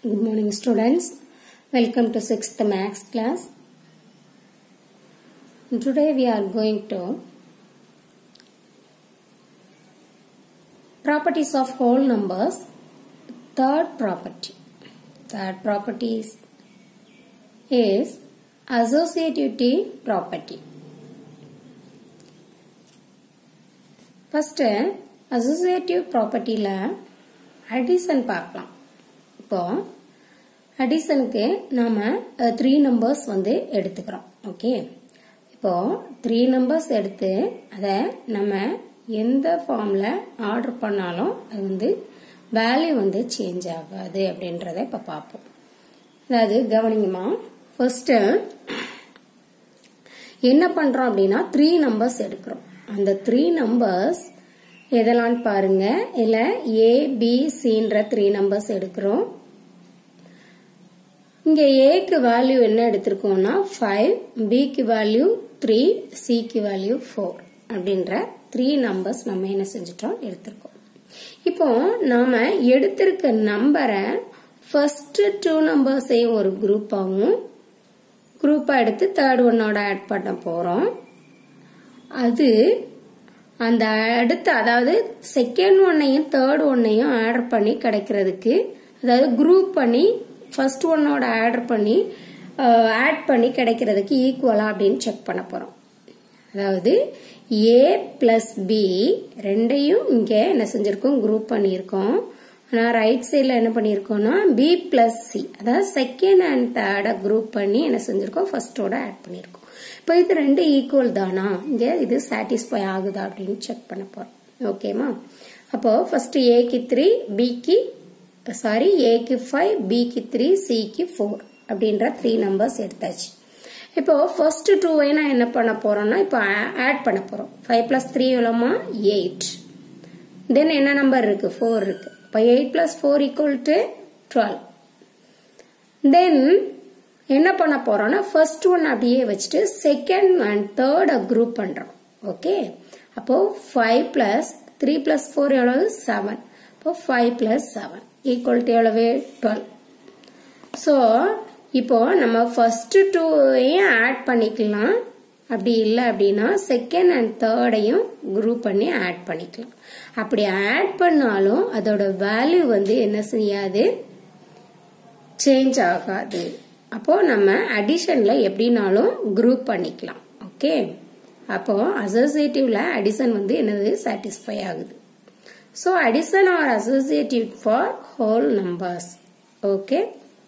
Good morning students. Welcome to 6th Max class. Today we are going to properties of whole numbers. Third property. Third property is, is associativity property. First, associative propertyல addition பார்க்கலாம் இப்போ அடிஷனுக்கு நாம் three numbers வந்து எடுத்துக்கிறோம் okay இப்போ three numbers எடுத்து அதை நம்ம எந்த ஃபார்மில் ஆர்டர் பண்ணாலும் அது வந்து வேல்யூ வந்து சேஞ்ச் ஆகாது அப்படின்றத இப்போ பார்ப்போம் அதாவது கவனிங்கம்மா ஃபர்ஸ்ட்டு என்ன பண்ணுறோம் அப்படின்னா த்ரீ நம்பர்ஸ் எடுக்கிறோம் அந்த த்ரீ நம்பர்ஸ் எதெல்லாம் பாருங்க இல்ல ஏ பி சின்ற த்ரீ நம்பர்ஸ் எடுக்கிறோம் இங்க ஏக்கு வேல்யூ என்ன எடுத்திருக்கோம்னா ஃபைவ் பிக்கு வேல்யூ த்ரீ சிக்கு வேல்யூ ஃபோர் அப்படின்ற த்ரீ நம்பர்ஸ் நம்ம என்ன செஞ்சிட்டோம் எடுத்திருக்கோம் இப்போ நாம எடுத்திருக்க நம்பரை ஃபர்ஸ்ட் டூ நம்பர்ஸையும் ஒரு குரூப்பாகவும் குரூப்பாக எடுத்து தேர்ட் ஒன்னோட ஆட் பண்ண போகிறோம் அது அந்த அடுத்து அதாவது செகண்ட் ஒன்னையும் தேர்ட் ஒன்னையும் ஆர்டர் பண்ணி கிடைக்கிறதுக்கு அதாவது குரூப் பண்ணி ஃபர்ஸ்ட் ஒன்னோட ஆர்டர் பண்ணி ஆட் பண்ணி கிடைக்கிறதுக்கு ஈக்குவலா அப்படின்னு செக் பண்ண போறோம் அதாவது ஏ பிளஸ் பி ரெண்டையும் இங்கே என்ன செஞ்சிருக்கோம் குரூப் பண்ணியிருக்கோம் ஆனால் ரைட் சைடில் என்ன பண்ணியிருக்கோம்னா பி பிளஸ் சி அதாவது செகண்ட் அண்ட் தேர்டை குரூப் பண்ணி என்ன செஞ்சிருக்கோம் ஃபர்ஸ்டோட ஆட் பண்ணியிருக்கோம் இப்போ இது ரெண்டு ஈக்குவல் தானா இங்கே இது சாட்டிஸ்ஃபை ஆகுதா அப்படின்னு செக் பண்ண போகிறோம் ஓகேமா அப்போ ஃபர்ஸ்ட் ஏக்கு த்ரீ பிக்கு சாரி ஏக்கு ஃபைவ் பிக்கு த்ரீ சிக்கு ஃபோர் அப்படின்ற த்ரீ நம்பர்ஸ் எடுத்தாச்சு இப்போ ஃபர்ஸ்ட் டூவை நான் என்ன பண்ண போறோம்னா இப்போ ஆட் பண்ண போறோம் ஃபைவ் பிளஸ் த்ரீ எவ்வளோமா எயிட் தென் என்ன நம்பர் இருக்கு ஃபோர் இருக்கு இப்போ eight plus four equal to twelve then என்ன பண்ண போறோம்னா ஃபர்ஸ்ட் ஒன் அப்படியே வச்சுட்டு செகண்ட் அண்ட் தேர்டை குரூப் பண்றோம் ஓகே அப்போ five plus three plus four எவ்வளவு செவன் இப்போ five plus seven equal to எவ்வளவு டுவெல் ஸோ இப்போ நம்ம ஃபர்ஸ்ட் டூவையும் ஆட் பண்ணிக்கலாம் அப்படி இல்லை அப்படின்னா செகண்ட் அண்ட் தேர்டையும் குரூப் பண்ணி ஆட் பண்ணிக்கலாம் அப்படி ஆட் பண்ணாலும் அதோட வேல்யூ வந்து என்ன செய்யாது சேஞ்ச் ஆகாது அப்போ நம்ம அடிஷன்ல எப்படினாலும் குரூப் பண்ணிக்கலாம் ஓகே அப்போ அசோசியேட்டிவ்ல அடிஷன் வந்து என்னது சாட்டிஸ்ஃபை ஆகுது so addition are associative for whole numbers okay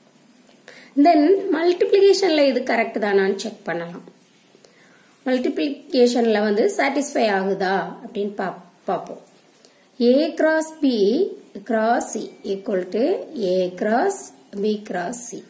then மல்டிப்ளிகேஷன்ல இது கரெக்ட் தானான்னு செக் பண்ணலாம் மல்டிப்ளிகேஷன்ல வந்து சாட்டிஸ்ஃபை ஆகுதா அப்படின்னு பார்ப்போம் A cross B cross C equal to A cross B cross C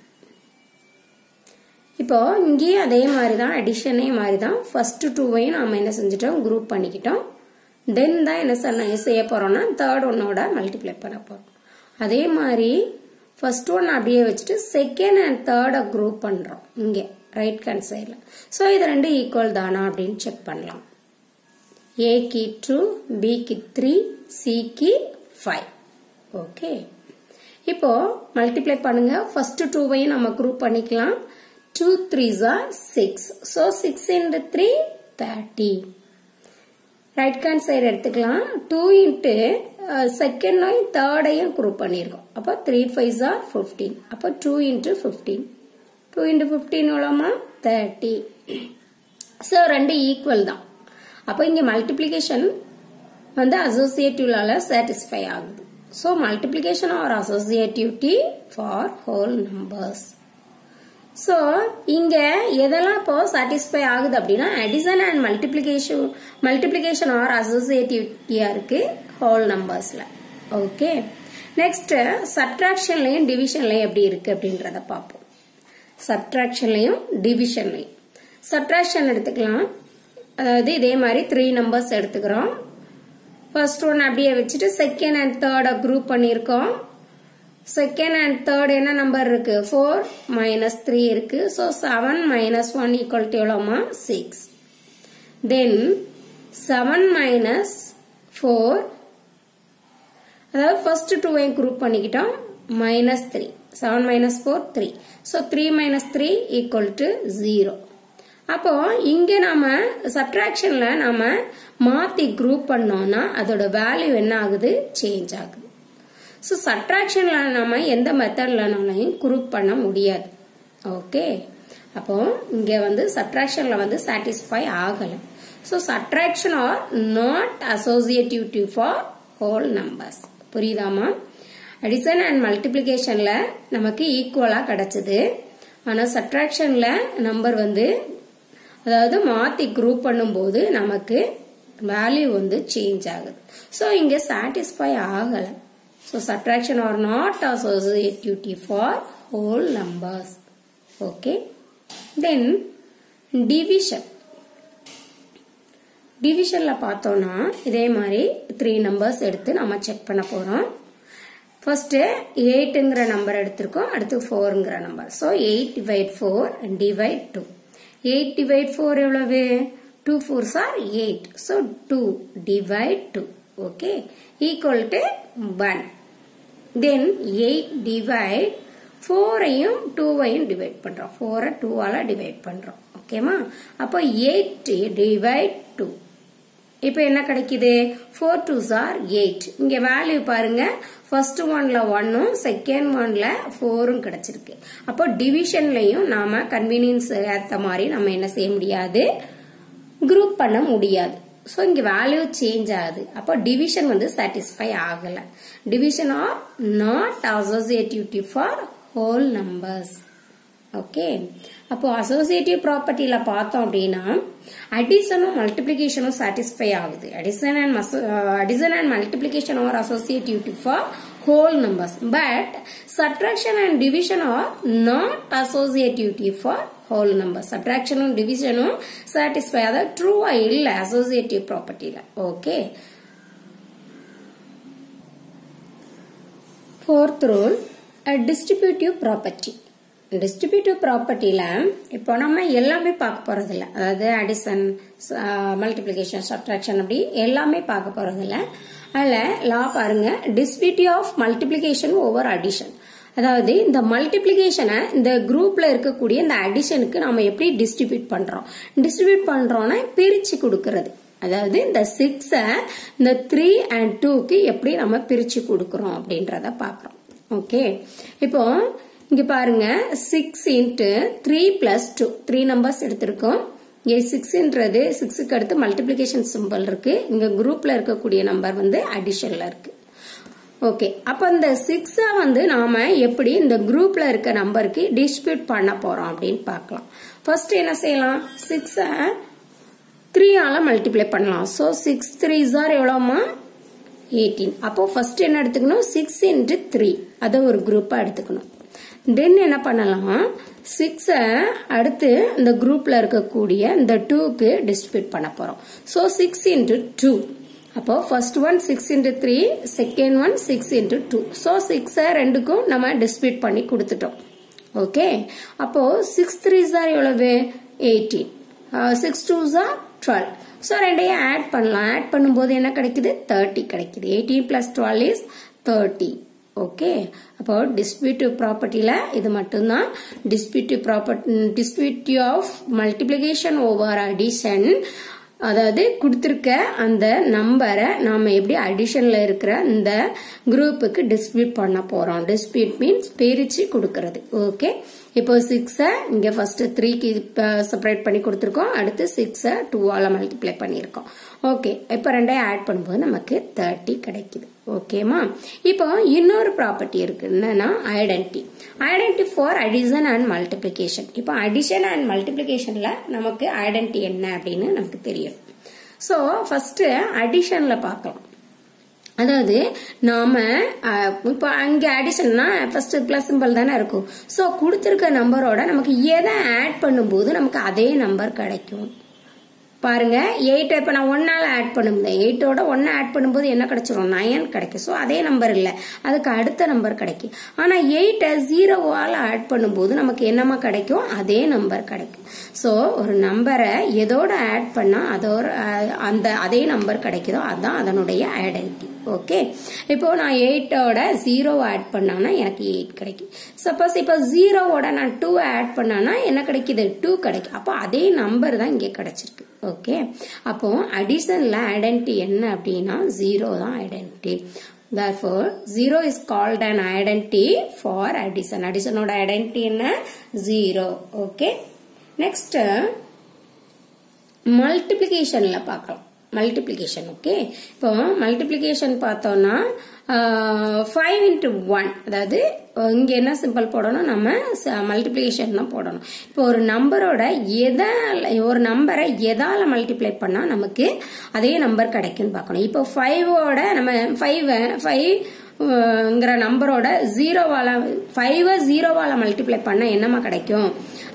இப்போ இங்கேயும் அதே மாதிரி தான் அடிஷனே மாதிரி தான் ஃபர்ஸ்ட் டூவையும் நாம் என்ன செஞ்சிட்டோம் குரூப் பண்ணிக்கிட்டோம் தென் தான் என்ன சொன்ன செய்ய போறோம்னா தேர்ட் ஒன்னோட மல்டிப்ளை பண்ண போறோம் அதே மாதிரி ஃபர்ஸ்ட் ஒன் அப்படியே வச்சுட்டு செகண்ட் அண்ட் தேர்டை குரூப் பண்றோம் இங்கே ரைட் ஹேண்ட் சைடில் ஸோ இது ரெண்டு ஈக்குவல் தானா அப்படின்னு செக் பண்ணலாம் ஏக்கு டூ பிக்கு த்ரீ சிக்கு ஃபைவ் ஓகே இப்போ மல்டிப்ளை பண்ணுங்க ஃபர்ஸ்ட் டூவையும் நம்ம குரூப் பண்ணிக்கலாம் two threes are six so six into three thirty right hand side எடுத்துக்கலாம் டூ இன்ட்டு செகண்டையும் தேர்டையும் குரூப் பண்ணியிருக்கோம் அப்போ த்ரீ ஃபைவ் ஆர் ஃபிஃப்டீன் அப்போ two into fifteen two into fifteen எவ்வளோமா தேர்ட்டி ஸோ ரெண்டு ஈக்குவல் தான் அப்போ இங்கே மல்டிப்ளிகேஷன் வந்து அசோசியேட்டிவ்லால சாட்டிஸ்ஃபை ஆகுது so multiplication are associativity for whole numbers so இங்கே எதெல்லாம் இப்போ சாட்டிஸ்ஃபை ஆகுது அப்படின்னா addition and multiplication multiplication are அசோசியேட்டிவிட்டியாக இருக்கு ஹோல் நம்பர்ஸில் ஓகே நெக்ஸ்ட் சப்ட்ராக்ஷன்லையும் டிவிஷன்லையும் எப்படி இருக்கு அப்படின்றத பார்ப்போம் சப்ட்ராக்ஷன்லையும் டிவிஷன்லையும் சப்ட்ராக்ஷன் எடுத்துக்கலாம் அதாவது இதே மாதிரி த்ரீ நம்பர்ஸ் எடுத்துக்கிறோம் ஃபர்ஸ்ட் ஒன் அப்படியே வச்சுட்டு செகண்ட் அண்ட் தேர்டை குரூப் பண்ணியிருக்கோம் செகண்ட் அண்ட் தேர்ட் என்ன நம்பர் இருக்கு ஃபோர் மைனஸ் த்ரீ இருக்கு so seven minus one equal to எவ்வளோமா six then seven minus four அதாவது ஃபர்ஸ்ட் டூவையும் குரூப் பண்ணிக்கிட்டோம் minus 3. 7 minus 4, 3. So, 3 minus 3 equal to 0. அப்போ இங்க நாம சப்ட்ராக்ஷன்ல நாம மாத்தி குரூப் பண்ணோம்னா அதோட வேல்யூ என்ன ஆகுது சேஞ்ச் ஆகுது ஸோ சப்ட்ராக்ஷன்ல நாம எந்த மெத்தட்லனாலையும் குரூப் பண்ண முடியாது ஓகே அப்போ இங்க வந்து சப்ட்ராக்ஷன்ல வந்து சாட்டிஸ்ஃபை ஆகல so subtraction are not associative for whole numbers புரியுதாமா அடிசன் அண்ட் மல்டிப்ளிகேஷன்ல நமக்கு ஈக்குவலா கிடைச்சது ஆனா சப்ட்ராக்ஷன்ல நம்பர் வந்து அதாவது மாத்தி குரூப் பண்ணும்போது நமக்கு வேல்யூ வந்து சேஞ்ச் ஆகுது ஸோ இங்க சாட்டிஸ்ஃபை ஆகல so subtraction are not associative for whole numbers okay then division டிவிஷன்ல பார்த்தோம்னா இதே மாதிரி த்ரீ நம்பர்ஸ் எடுத்து நம்ம செக் பண்ண போறோம் ஃபர்ஸ்ட் எயிட்டுங்கிற நம்பர் எடுத்திருக்கோம் அடுத்து ஃபோருங்கிற number so eight divide four divide two eight divide four எவ்வளவு two fours are eight so two divide two okay equal to one then eight divide ஃபோரையும் டூவையும் டிவைட் பண்றோம் ஃபோரை டூவால டிவைட் பண்றோம் ஓகேமா அப்போ எயிட் டிவைட் டூ இப்போ என்ன கிடைக்குது ஃபோர் டூ ஆர் எயிட் இங்க வேல்யூ பாருங்க ஃபர்ஸ்ட் ஒன்ல ஒன்னும் செகண்ட் ஒன்ல ஃபோரும் கிடைச்சிருக்கு அப்போ டிவிஷன்லயும் நாம கன்வீனியன்ஸ் ஏத்த மாதிரி நம்ம என்ன செய்ய முடியாது குரூப் பண்ண முடியாது ஸோ இங்க வேல்யூ சேஞ்ச் ஆகுது அப்போ டிவிஷன் வந்து சாட்டிஸ்ஃபை ஆகல division are not associative for whole numbers okay அப்போ அசோசியேட்டிவ் ப்ராப்பர்ட்டியில பார்த்தோம் அப்படின்னா அடிசனும் மல்டிபிளிகேஷனும் சாட்டிஸ்ஃபை ஆகுது addition and addition and multiplication are associative for whole numbers but subtraction and division are not associative for whole numbers subtraction and division satisfy அதாவது true இல்ல associative propertyல ஓகே fourth rule a distributive property distributive ப்ராப்பர்ட்டியில இப்போ நம்ம எல்லாமே பார்க்க போறது இல்ல அதாவது அடிசன் மல்டிபிளிகேஷன் சப்ட்ராக்ஷன் அப்படி எல்லாமே பார்க்க போறது இல்ல அதில் லா பாருங்க distributive of multiplication over addition அதாவது இந்த மல்டிபிளிகேஷனை இந்த குரூப்ல இருக்கக்கூடிய இந்த அடிஷனுக்கு நம்ம எப்படி டிஸ்ட்ரிபியூட் பண்றோம் டிஸ்ட்ரிபியூட் பண்றோம்னா பிரிச்சு கொடுக்கறது அதாவது இந்த சிக்ஸ இந்த த்ரீ அண்ட் டூக்கு எப்படி நம்ம பிரிச்சு கொடுக்கறோம் அப்படின்றத பாக்குறோம் ஓகே இப்போ இங்க பாருங்க six into three plus two three numbers எடுத்திருக்கோம் இங்கே சிக்ஸ்ன்றது சிக்ஸுக்கு அடுத்து மல்டிபிளிகேஷன் சிம்பிள் இருக்கு இங்க குரூப்ல இருக்கக்கூடிய நம்பர் வந்து அடிஷன்ல இருக்கு ஓகே அப்ப இந்த சிக்ஸ வந்து நாம எப்படி இந்த குரூப்ல இருக்க நம்பருக்கு டிஸ்பியூட் பண்ண போறோம் அப்படின்னு பார்க்கலாம் ஃபர்ஸ்ட் என்ன செய்யலாம் சிக்ஸ த்ரீயால மல்டிப்ளை பண்ணலாம் ஸோ சிக்ஸ் த்ரீ ஜார் எவ்வளோமா எயிட்டீன் அப்போ ஃபர்ஸ்ட் என்ன எடுத்துக்கணும் சிக்ஸ் இன்ட்டு த்ரீ அதை ஒரு குரூப்பா எடுத்துக்கணும் தென் என்ன பண்ணலாம் சிக்ஸ அடுத்து இந்த குரூப்ல இருக்கக்கூடிய இந்த டூக்கு டிஸ்ட்ரிபியூட் பண்ண போறோம் ஸோ சிக்ஸ் இன்ட்டு டூ அப்போ first one six into three second one six into two so சிக்ஸை ரெண்டுக்கும் நம்ம டிஸ்ட்ரிபியூட் பண்ணி கொடுத்துட்டோம் ஓகே அப்போ சிக்ஸ் த்ரீ சார் எவ்வளவு எயிட்டீன் சிக்ஸ் டூ சார் டுவெல் ஸோ ரெண்டையும் ஆட் பண்ணலாம் ஆட் பண்ணும்போது என்ன கிடைக்குது தேர்ட்டி கிடைக்குது eighteen plus twelve is thirty okay அப்போ டிஸ்பியூட்டிவ் ப்ராப்பர்ட்டியில் இது மட்டும்தான் distributive property distributive of multiplication over addition அதாவது கொடுத்துருக்க அந்த நம்பரை நாம எப்படி அடிஷன்ல இருக்கிற இந்த குரூப்புக்கு டிஸ்பியூட் பண்ண போறோம் டிஸ்பியூட் மீன்ஸ் பிரிச்சு கொடுக்கறது ஓகே இப்போ சிக்ஸை இங்க ஃபர்ஸ்ட் த்ரீக்கு செப்பரேட் பண்ணி கொடுத்துருக்கோம் அடுத்து சிக்ஸை டூவால மல்டிப்ளை பண்ணியிருக்கோம் ஓகே இப்போ ரெண்டையும் ஆட் பண்ணும்போது நமக்கு தேர்ட்டி கிடைக்குது ஓகேமா இப்போ இன்னொரு ப்ராப்பர்ட்டி இருக்கு என்னன்னா identity identity for addition and multiplication இப்போ அடிஷன் அண்ட் மல்டிப்ளிகேஷன்ல நமக்கு ஐடென்டி என்ன அப்படின்னு நமக்கு தெரியும் ஸோ ஃபர்ஸ்ட் அடிஷன்ல பார்க்கலாம் அதாவது நாம இப்போ அங்க அடிஷன்னா ஃபர்ஸ்ட் பிளஸ் சிம்பிள் தானே இருக்கும் ஸோ கொடுத்துருக்க நம்பரோட நமக்கு எதை ஆட் பண்ணும்போது நமக்கு அதே நம்பர் கிடைக்கும் பாருங்க எயிட் இப்போ நான் ஒன்னால ஆட் பண்ணும்போது எயிட்டோட ஒன்னு ஆட் பண்ணும்போது என்ன கிடைச்சிரும் நயன் கிடைக்கும் ஸோ அதே நம்பர் இல்லை அதுக்கு அடுத்த நம்பர் கிடைக்கும் ஆனால் எயிட்டை ஜீரோவால் ஆட் பண்ணும்போது நமக்கு என்னமா கிடைக்கும் அதே நம்பர் கிடைக்கும் ஸோ ஒரு நம்பரை எதோட ஆட் பண்ணால் அதோட அந்த அதே நம்பர் கிடைக்குதோ அதுதான் அதனுடைய ஐடென்டி ஓகே இப்போ நான் எயிட்டோட ஜீரோவை ஆட் பண்ணானா எனக்கு எயிட் கிடைக்கும் சப்போஸ் இப்போ ஜீரோவோட நான் டூ ஆட் பண்ணானா என்ன கிடைக்குது டூ கிடைக்கும் அப்போ அதே நம்பர் தான் இங்கே கிடைச்சிருக்கு ஓகே அப்போ அடிஷனில் ஐடென்டி என்ன அப்படின்னா ஜீரோ தான் identity therefore 0 is called an identity for addition addition ஓட identity என்ன 0 okay next மல்டிப்ளிகேஷன்ல பார்க்கலாம் மல்டிப்ளிகேஷன் ஓகே இப்போ மல்டிப்ளிகேஷன் பார்த்தோம்னா ஃபைவ் இன்ட்டு ஒன் அதாவது இங்கே என்ன சிம்பிள் போடணும் நம்ம மல்டிப்ளிகேஷன் தான் போடணும் இப்போ ஒரு நம்பரோட எதால் ஒரு நம்பரை எதால மல்டிப்ளை பண்ணால் நமக்கு அதே நம்பர் கிடைக்கும்னு பார்க்கணும் இப்போ ஃபைவோட நம்ம ஃபைவ் ஃபைவ் ங்கிற நம்பரோட ஜீரோவால ஃபைவை ஜீரோவால மல்டிப்ளை பண்ண என்னமா கிடைக்கும்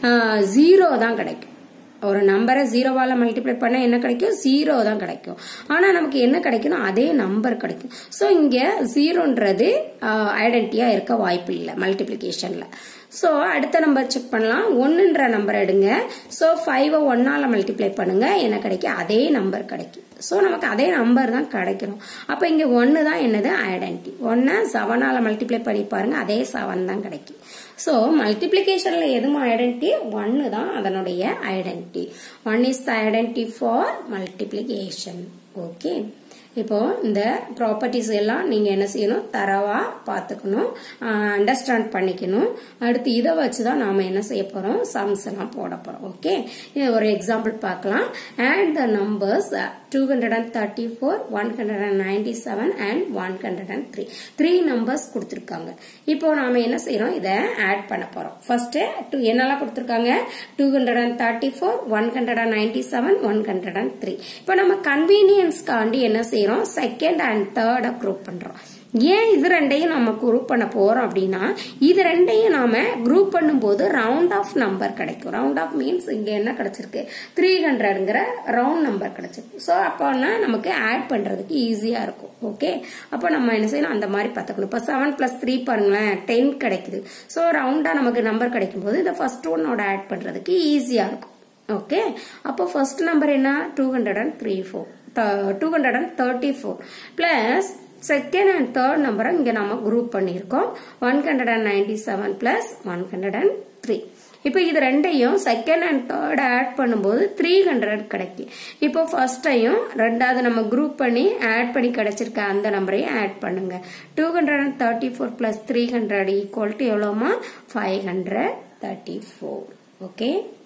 ஜீரோ தான் கிடைக்கும் ஒரு நம்பரை ஜீரோவால மல்டிப்ளை பண்ண என்ன கிடைக்கும் ஜீரோ தான் கிடைக்கும் ஆனா நமக்கு என்ன கிடைக்கணும் அதே நம்பர் கிடைக்கும் ஸோ இங்க ஜீரோன்றது ஐடென்டிட்டியா இருக்க வாய்ப்பு இல்லை மல்டிப்ளிகேஷன்ல ஸோ அடுத்த நம்பர் செக் பண்ணலாம் ஒன்னுன்ற நம்பர் எடுங்க ஸோ ஃபைவை ஒன்னால மல்டிப்ளை பண்ணுங்க என்ன கிடைக்கும் அதே நம்பர் கிடைக்கும் ஸோ நமக்கு அதே நம்பர் தான் கிடைக்கணும் அப்போ இங்கே ஒன்று தான் என்னது ஐடென்டி ஒன்றை செவனால் மல்டிப்ளை பண்ணி பாருங்க அதே செவன் தான் கிடைக்கும் ஸோ மல்டிப்ளிகேஷனில் எதுவும் ஐடென்டி ஒன்று தான் அதனுடைய identity one is the identity for multiplication okay இப்போ இந்த ப்ராப்பர்ட்டிஸ் எல்லாம் நீங்க என்ன செய்யணும் தரவா பார்த்துக்கணும் அண்டர்ஸ்டாண்ட் பண்ணிக்கணும் அடுத்து இதை வச்சு தான் நாம என்ன செய்ய போறோம் சம்ஸ் எல்லாம் போட போறோம் ஓகே இது ஒரு எக்ஸாம்பிள் பார்க்கலாம் and the numbers two hundred and thirty four one hundred and ninety seven and one hundred and three three numbers கொடுத்துருக்காங்க இப்போ நாம என்ன செய்யறோம் இதை ஆட் பண்ண போறோம் ஃபர்ஸ்ட் டூ என்னெல்லாம் கொடுத்துருக்காங்க two hundred and thirty four one hundred and ninety seven one hundred and three இப்போ நம்ம கன்வீனியன்ஸ்க்காண்டி என்ன செய்யறோம் செகண்ட் அண்ட் தேர்டை குரூப் பண்றோம் ஏன் இது ரெண்டையும் நம்ம குரூப் பண்ண போறோம் அப்படின்னா இது ரெண்டையும் நாம குரூப் பண்ணும்போது ரவுண்ட் ஆஃப் நம்பர் கிடைக்கும் ரவுண்ட் ஆஃப் மீன்ஸ் இங்க என்ன கிடைச்சிருக்கு த்ரீ ஹண்ட்ரட்ங்கிற ரவுண்ட் நம்பர் கிடைச்சிருக்கு ஸோ அப்போனா நமக்கு ஆட் பண்றதுக்கு ஈஸியா இருக்கும் ஓகே அப்போ நம்ம என்ன செய்யணும் அந்த மாதிரி பார்த்துக்கணும் இப்போ செவன் பிளஸ் த்ரீ பாருங்களேன் டென் கிடைக்குது ஸோ ரவுண்டா நமக்கு நம்பர் கிடைக்கும் போது இந்த ஃபர்ஸ்ட் ஒன்னோட ஆட் பண்றதுக்கு ஈஸியா இருக்கும் ஓகே அப்போ ஃபர்ஸ்ட் நம்பர் என்ன two hundred and three four two hundred and thirty four plus second and third நம்பரை இங்கே நம்ம குரூப் பண்ணியிருக்கோம் one hundred and ninety seven plus one hundred and three இப்போ இது ரெண்டையும் செகண்ட் அண்ட் தேர்ட் ஆட் பண்ணும்போது three hundred கிடைக்கும் இப்போ ஃபர்ஸ்டையும் ரெண்டாவது நம்ம குரூப் பண்ணி ஆட் பண்ணி கிடைச்சிருக்க அந்த நம்பரையும் ஆட் பண்ணுங்க two hundred and thirty four plus three hundred equal to எவ்வளோமா five hundred thirty four okay